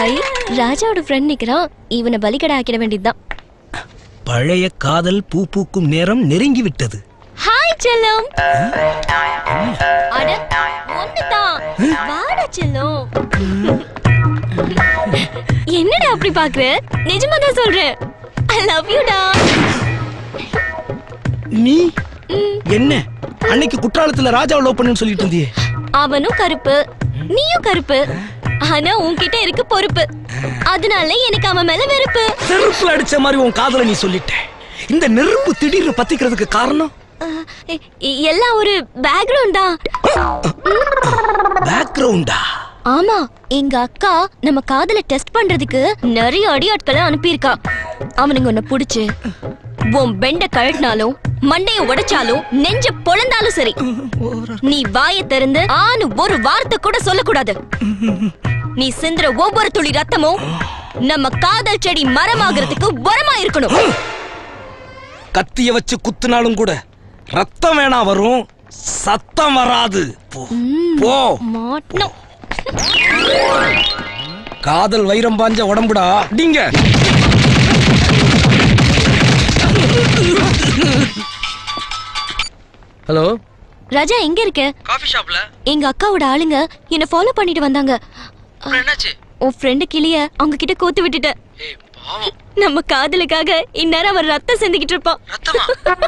Hi ராஜாவோட friend நிக்கிறான் இவனை பலிகடை ஆக்கிட வேண்டியதுதான் பழைய காதல் பூ பூக்கும் நேரம் நெருங்கி விட்டது ஹாய் செல்லம் அட ஒண்ணுதான் வாடா செல்லம் என்னடா அப்படி பாக்குற நிஜமா தான் சொல்றேன் ஐ லவ் யூ டா நீ என்ன அன்னைக்கு குற்றாலத்துல ராஜாவை லவ் பண்ணுன்னு சொல்லிட்டு இருந்தியே அவனும் கருப்பு நீயும் கருப்பு ஆனா உன்கிட்ட இருக்கு பொறுப்பு அதனால எனக்கு அவன் மேல வெறுப்பு நெருப்புல அடிச்ச மாதிரி உன் காதல நீ சொல்லிட்ட இந்த நெருப்பு திடீர்னு பத்திக்கிறதுக்கு காரணம் அஹ், எ- எல்லாம் ஒரு பேக்ரவுண்ட் தான் பேக்ரவுண்டா ஆமா எங்க அக்கா நம்ம காதல டெஸ்ட் பண்றதுக்கு நிறைய அடியாட்களை அனுப்பியிருக்கா அவனுங்க உன்னை புடிச்சு உன் பெண்ட கழட்டினாலும் மண்டைய உடைச்சாலும் நெஞ்ச பொழந்தாலும் சரி நீ வாயை திறந்து ஆணு ஒரு வார்த்தை கூட சொல்லக்கூடாது நீ சிந்துற ஒவ்வொரு துளி ரத்தமும் நம்ம காதல் செடி மரமாகிறதுக்கு உரமா இருக்கணும் கத்திய வச்சு குத்துனாலும் கூட ரத்தம் வேணா வரும் சத்தம் வராது போ. போ மாட்டணும் காதல் வைரம் பாஞ்ச உடம்புடா நீங்க ஹலோ ராஜா எங்க இருக்க காஃபி ஷாப்ல எங்க அக்காவோட ஆளுங்க என்ன ஃபாலோ பண்ணிட்டு வந்தாங்க என்னாச்சு உன் ஃப்ரெண்டு கிளிய அவங்க கிட்ட கோத்து விட்டுட்டேன் ஏய் பாவம் நம்ம காதலுக்காக இந்நேரம் அவர் ரத்தம் சிந்திக்கிட்டு இருப்பான் ரத்தமா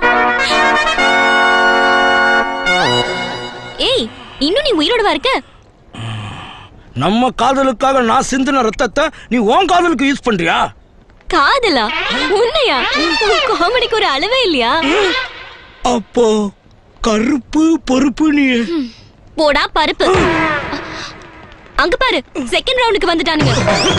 ஏய் இன்னும் நீ உயிரோடவா இருக்க நம்ம காதலுக்காக நான் சிந்தின ரத்தத்தை நீ உன் காதலுக்கு யூஸ் பண்றியா காதலா உண்மையா உன் காமெடிக்கு ஒரு அளவே இல்லையா அப்போ கருப்பு பொறுப்பு நீ போடா பருப்பு அங்க பாரு செகண்ட் ரவுண்டுக்கு வந்துட்டானுங்க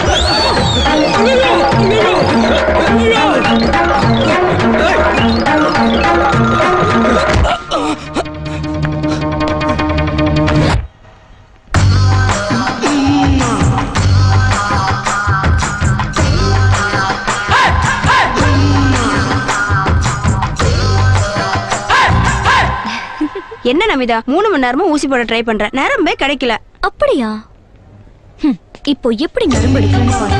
என்ன நமிதா மூணு மணி நேரமா ஊசி போட ட்ரை பண்றேன் நேரமே கிடைக்கல அப்படியா ஹம், இப்போ எப்படி நரம்பெடுக்கணும்னு பாரு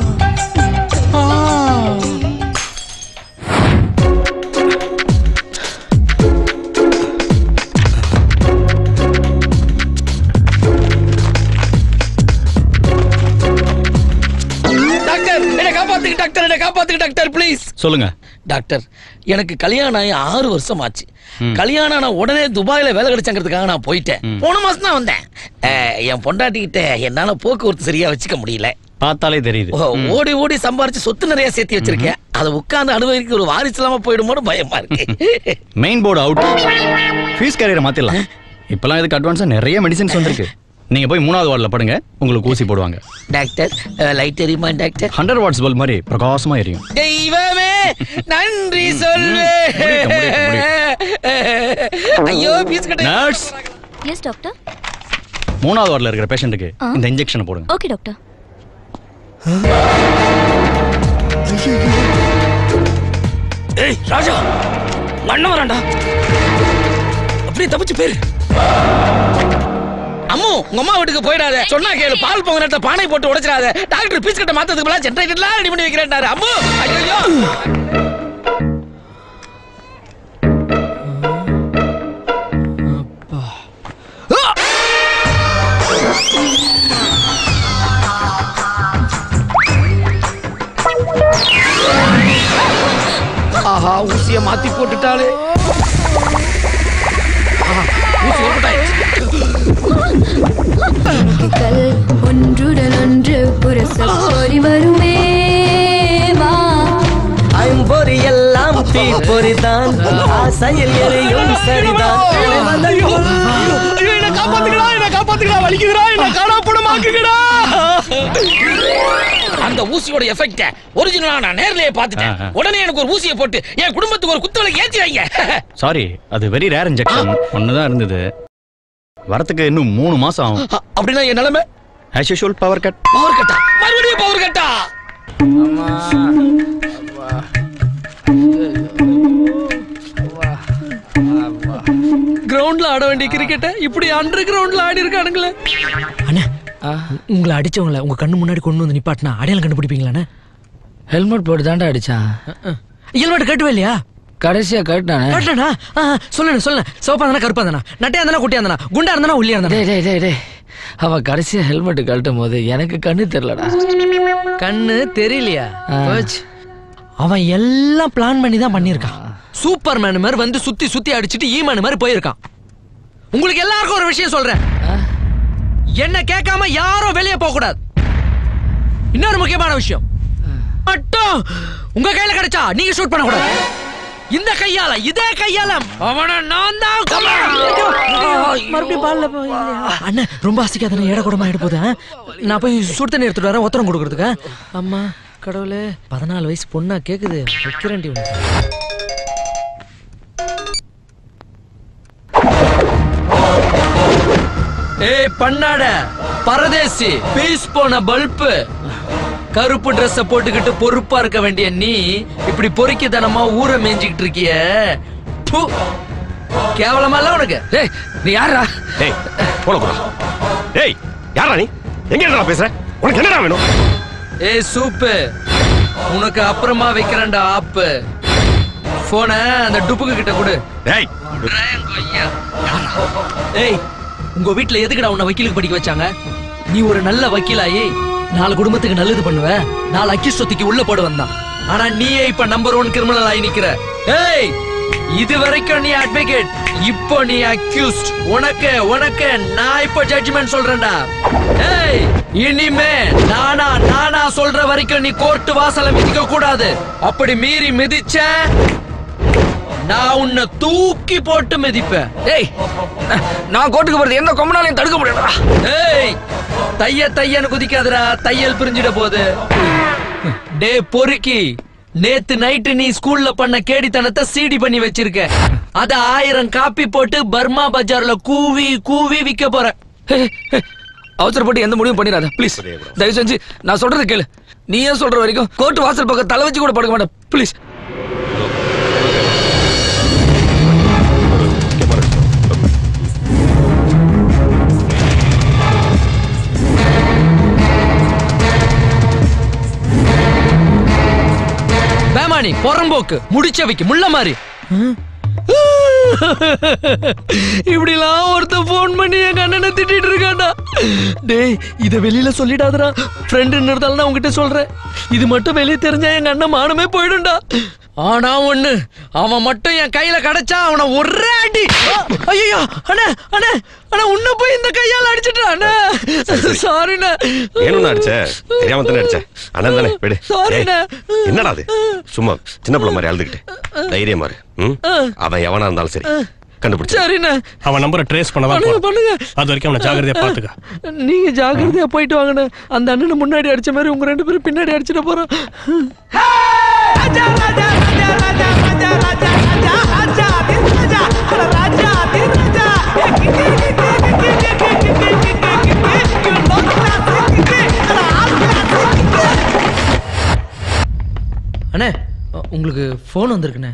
டாக்டர் என்ன காப்பாத்துங்க டாக்டர் என்ன காப்பாத்துங்க டாக்டர் ப்ளீஸ் சொல்லுங்க டாக்டர் எனக்கு கல்யாணம் ஆகி ஆறு வருஷம் ஆச்சு கல்யாணம் ஆன உடனே துபாயில வேலை கிடைச்சாங்கிறதுக்காக நான் போயிட்டேன் போன மாசம் தான் வந்தேன் அஹ், என் பொண்டாட்டிக்கிட்ட என்னால போக்குவரத்து சரியா வச்சுக்க முடியல பார்த்தாலே தெரியுது ஓ, ஓடி ஓடி சம்பாரிச்சு சொத்து நிறைய சேர்த்து வச்சிருக்கேன் அதை உட்கார்ந்து அனுபவிக்க ஒரு வாரிசு இல்லாம போயிடுமோன்னு பயமா இருக்கு மெயின் போர்டு அவுட் ஃபீஸ் கேரியரை மாத்திடலாம் இப்பெல்லாம் இதுக்கு அட்வான்ஸா நிறைய மெடிசின்ஸ் வந்திருக்கு நீங்க போய் மூணாவது வார்டில் படுங்க உங்களுக்கு ஊசி போடுவாங்க டாக்டர் லைட் எரியுமா டாக்டர் ஹண்ட்ரட் வாட்ஸ் பல்ப் மாதிரி பிரகாசமா எரியும் தெய்வமே நன்றி சொல்லு முடியட்டும், முடியட்டும், ஐயோ பீஸ் கட்ட நர்ஸ் எஸ் டாக்டர் மூணாவது வார்டில் இருக்கிற பேஷண்ட்டுக்கு ஆ. இந்த இன்ஜெக்ஷனை போடுங்க ஓகே டாக்டர் ஏய் ராஜா மண்ண வரான்டா அப்படியே தப்பிச்சு பேரு அம்மு உங்க அம்மா வீட்டுக்கு போயிடாத சொன்னா கேளு பால் பொங்க நேரத்தை பானை போட்டு உடைச்சிடாத டாக்டர் பீஸ் கட்ட மாத்ததுக்கு பதிலா ஜென்ரேட்டர்லாம் ரெடி பண்ணி வைக்கிறேன்னாரு அம்மு ஐயோ ஆஹா ஊசிய மாத்தி போட்டுட்டாளே ஆஹா, ஊசி ஓட்டாயிடுச்சு ஒன்றுடன் ஒன்று புரச போரி வருமே வா ஐம்பொறி எல்லாம் தீப்பொறிதான் ஆசையில் எரியும் சரிதான் ஐயோ என்ன காப்பாத்துக்கடா என்ன காப்பாத்துக்கடா வலிக்குதுடா என்ன காணா படமாக்குங்கடா அந்த ஊசியோட எஃபெக்ட ஒரிஜினலா நான் நேர்லயே பார்த்துட்டேன் ஆ, ஆ. உடனே எனக்கு ஒரு ஊசியை போட்டு என் குடும்பத்துக்கு ஒரு குத்துவலை ஏத்தி வைங்க சாரி அது வெரி ரேர் இன்ஜெக்ஷன் ஒன்று தான் இருந்தது வரத்துக்கு இன்னும் மூணு மாசம் ஆகும் அ- அப்படின்னா என் நிலைமை as usual power cut power கட்டா மறுபடியும் பவர் கட்டா கிரவுண்ட்ல ஆட வேண்டிய கிரிக்கெட்ட இப்படி அண்டர் கிரவுண்ட்ல ஆடி இருக்கானுங்களே அண்ணா உங்களை அடிச்சவங்கள உங்க கண்ணு முன்னாடி கொண்டு வந்து நிப்பாட்டினா அடையாளம் கண்டுபிடிப்பீங்களாண்ணே ஹெல்மெட் போட்டு தாண்டா அடிச்சான் ஹெல்மெட் கட்டவே இல்லையா கடைசியா கட்டினானே கட்டணா சொல்லுண்ணே சொல்லுண்ணே சிவப்பா இருந்தா கருப்பா இருந்தா நட்டையா இருந்தா குட்டியா இருந்தா குண்டா இருந்தா உள்ளியா இருந்தா டேய் டேய் டேய் டேய் அவன் கடைசியா ஹெல்மெட் கழட்டும் போது எனக்கு கண்ணு தெரியலடா கண்ணு தெரியலையா போச்சு. அவன் எல்லாம் பிளான் பண்ணி தான் பண்ணியிருக்கான் சூப்பர் மேன் மாதிரி வந்து சுத்தி சுத்தி அடிச்சிட்டு ஈமான் மாதிரி போயிருக்கான் உங்களுக்கு எல்லாருக்கும் ஒரு விஷயம் சொல்றேன் என்ன கேட்காம யாரும் வெளியே போக கூடாது இன்னொரு முக்கியமான விஷயம் மட்டும் உங்க கையில கிடைச்சா நீங்க ஷூட் பண்ண கூடாது இந்த கையால இதே கையால அவன நான் தான் மறுபடியும் பால்ல அண்ணன் ரொம்ப ஆசைக்காத எடை கூடமா ஆயிட்டு போகுது ஆ? நான் போய் சுடு தண்ணி எடுத்துட்டு வரேன் ஒத்தரம் கொடுக்கறதுக்கு அம்மா கடவுளே பதினாலு வயசு பொண்ணா கேக்குது வைக்கிறேன்டி உனக்கு ஏய் பண்ணாட பரதேசி பீஸ் போன பல்பு கருப்பு Dress போட்டுக்கிட்டு பொறுப்பா இருக்க வேண்டிய நீ இப்படி பொறுக்கித்தனமா ஊரை மேய்ஞ்சிக்கிட்டு இருக்கிய ப்பு. கேவலமா இல்ல உனக்கு டேய் நீ யாரா டேய் போட போடா டேய் யாரா நீ எங்க இருக்கா பேசுற உனக்கு என்னடா வேணும் ஏய் சூப்பு உனக்கு அப்புறமா வைக்கிறேன்டா ஆப்பு போன அந்த டுப்புக்கு கிட்ட கொடு டேய் ஏய் உங்க வீட்ல எதுக்குடா உன்னை வக்கீலுக்கு படிக்க வச்சாங்க நீ ஒரு நல்ல வக்கீலாயி நாலு குடும்பத்துக்கு நல்லது பண்ணுவ நாலு அக்கி சொத்துக்கு உள்ள போட வந்தான் ஆனா நீயே இப்ப நம்பர் ஒன் கிரிமினல் ஆகி நிக்கிற ஏய் இது வரைக்கும் நீ அட்வொகேட் இப்போ நீ அக்யூஸ்ட் உனக்கு உனக்கு நான் இப்போ ஜட்ஜ்மெண்ட் சொல்றேன்டா ஏய் இனிமே நானா நானா சொல்ற வரைக்கும் நீ கோர்ட் வாசல மிதிக்க கூடாது அப்படி மீறி மிதிச்ச நான் உன்னை தூக்கி போட்டு மிதிப்பேன் டேய் நான் கோர்ட்டுக்கு போறது எந்த கொம்பனாலையும் தடுக்க முடியாதா ஏய் தைய தையன்னு குதிக்காதடா தையல் பிரிஞ்சிட போகுது டே பொறுக்கி நேத்து நைட்டு நீ ஸ்கூல்ல பண்ண கேடித்தனத்தை சீடி பண்ணி வச்சிருக்க அத ஆயிரம் காப்பி போட்டு பர்மா பஜார்ல கூவி கூவி விக்க போற அவசரப்பட்டு எந்த முடிவும் பண்ணிடாத ப்ளீஸ் தயவு செஞ்சு நான் சொல்றது கேளு நீ ஏன் சொல்ற வரைக்கும் கோர்ட் வாசல் பக்கம் தலை வச்சு கூட படுக்க மாட்டேன் ப்ளீஸ் பேமானி பொறம்போக்கு முடிச்சவைக்கு முள்ள மாதிரி இப்படிலாம் ஒருத்த ஃபோன் பண்ணி எங்க அண்ணனை திட்டிட்டு இருக்கான்டா டேய் இத வெளியில சொல்லிடாதடா ஃப்ரெண்டுன்னு இருந்தாலும் நான் உங்ககிட்ட சொல்றேன் இது மட்டும் வெளியே தெரிஞ்சா எங்க அண்ணன் மானமே போயிடும்டா ஆனா ஒண்ணு அவன் மட்டும் என் கையில கிடைச்சா அவனை ஒரே அடி ஐயோ அண்ணா அண்ணா அண்ணா உன்ன போய் இந்த கையால அடிச்சிட்டான் அண்ணா சாரிண்ணா வேணும்னு அடிச்ச தெரியாம தானே அடிச்ச அண்ணன் தானே விடு Sorry-ண்ணே. ஏய், என்னடா அது சும்மா சின்ன பிள்ளை மாதிரி அழுதுகிட்டு தைரியமா இரு ம்? அவன் எவனா இருந்தாலும் சரி கண்டுபிடிச்சு சரிண்ணா அவன் நம்பரை ட்ரேஸ் பண்ண தான் பண்ணுங்க போறோம். பண்ணுங்க அது வரைக்கும் அவனை ஜாகிரதையா பாத்துக்க நீங்க ஜாக்கிரதையா போயிட்டு வாங்கண்ணே அந்த அண்ணனை முன்னாடி அடிச்ச மாதிரி உங்க ரெண்டு பேரும் பின்னாடி அடிச்சிட போறோம் அண்ணே உங்களுக்கு ஃபோன் வந்திருக்குண்ணே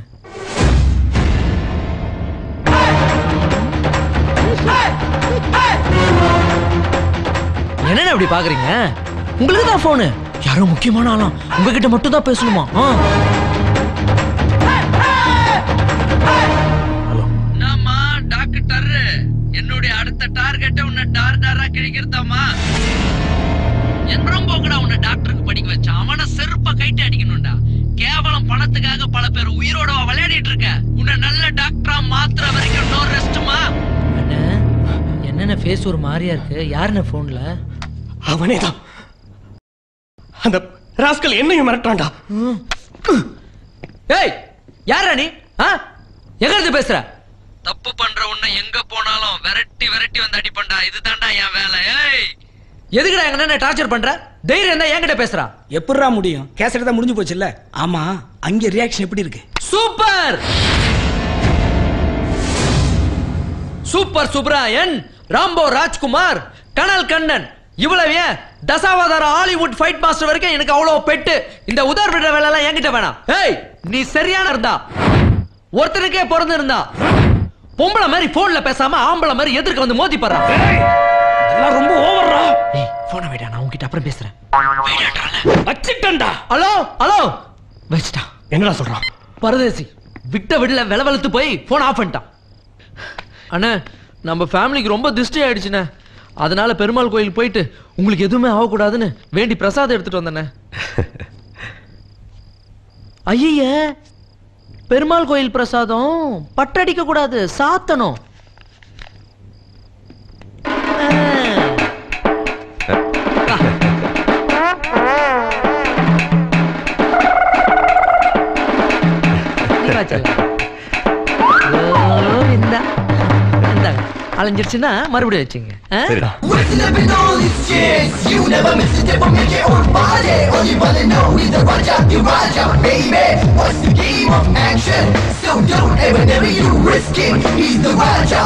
என்னண்ணே அப்படி பாக்குறீங்க உங்களுக்கு தான் போனு யாரோ முக்கியமான ஆளாம் உங்ககிட்ட மட்டும் தான் பேசணுமா ஆ. நாமா டாக்டர் என்னுடைய அடுத்த டார்கெட்டை உன்னை டார் டாரா கிழிக்கிறதாமா என் போக்குடா உன்னை டாக்டருக்கு படிக்க வச்சான் அவனை செருப்ப கைட்டு அடிக்கணும்டா கேவலம் பணத்துக்காக பல பேர் உயிரோட விளையாடிட்டு இருக்க உன்னை நல்ல டாக்டரா மாத்துற வரைக்கும் நோ ரெஸ்ட்டுமா அண்ணே என்னென்ன ஃபேஸ் ஒரு மாதிரியா இருக்கு யாருண்ணே ஃபோன்ல அவனே தான் அந்த ராஸ்கல் என்னையும் மிரட்டான்டா ஏய் யாரா நீ ஆ எங்க இருந்து பேசுற தப்பு பண்ற உன்னை எங்க போனாலும் விரட்டி விரட்டி வந்து அடிப்பண்டா இதுதான்டா என் வேலை ஏய் எதுக்குடா எங்க என்ன டார்ச்சர் பண்ற தைரியம் இருந்தா என்கிட்ட பேசுறா எப்படிடா முடியும் கேசட் தான் முடிஞ்சு போச்சுல்ல ஆமா அங்க ரியாக்ஷன் எப்படி இருக்கு super super Subbarayan Rambo Rajkumar Kanal Kannan இவ்வளவு ஏன் தசாவதார ஹாலிவுட் ஃபைட் மாஸ்டர் வரைக்கும் எனக்கு அவ்வளவு பெட்டு இந்த உதார் விடுற வேலை எல்லாம் என்கிட்ட வேணாம் ஏய் நீ சரியான இருந்தா ஒருத்தனுக்கே பிறந்து இருந்தா பொம்பளை மாதிரி போன்ல பேசாம ஆம்பளை மாதிரி எதிர்க்க வந்து மோதி பாரு இதெல்லாம் ரொம்ப ஓவர்ரா ஏய் கிட்ட அப்புறம் பேசுறேன் வச்சிட்டேன்டா ஹலோ ஹலோ வச்சிட்டா என்னடா சொல்றான் பரதேசி விட்ட விடல வெளவெளுத்து போய் போன் ஆஃப் பண்ணிட்டான் அண்ணே நம்ம ஃபேமிலிக்கு ரொம்ப திருஷ்டி ஆயிடுச்சுண்ணே அதனால பெருமாள் கோயில் போயிட்டு உங்களுக்கு எதுவுமே ஆகக்கூடாதுன்னு வேண்டி பிரசாதம் எடுத்துட்டு வந்தேண்ணே ஐய பெருமாள் கோயில் பிரசாதம் பட்டடிக்க கூடாது சாத்தணும் நீ வா செல்லம். ஓ, இந்தா. இந்தாங்க. அலைஞ்சிருச்சுன்னா மறுபடியும் வச்சுங்க ஆ? சரிடா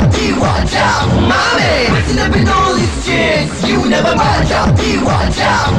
You never mind,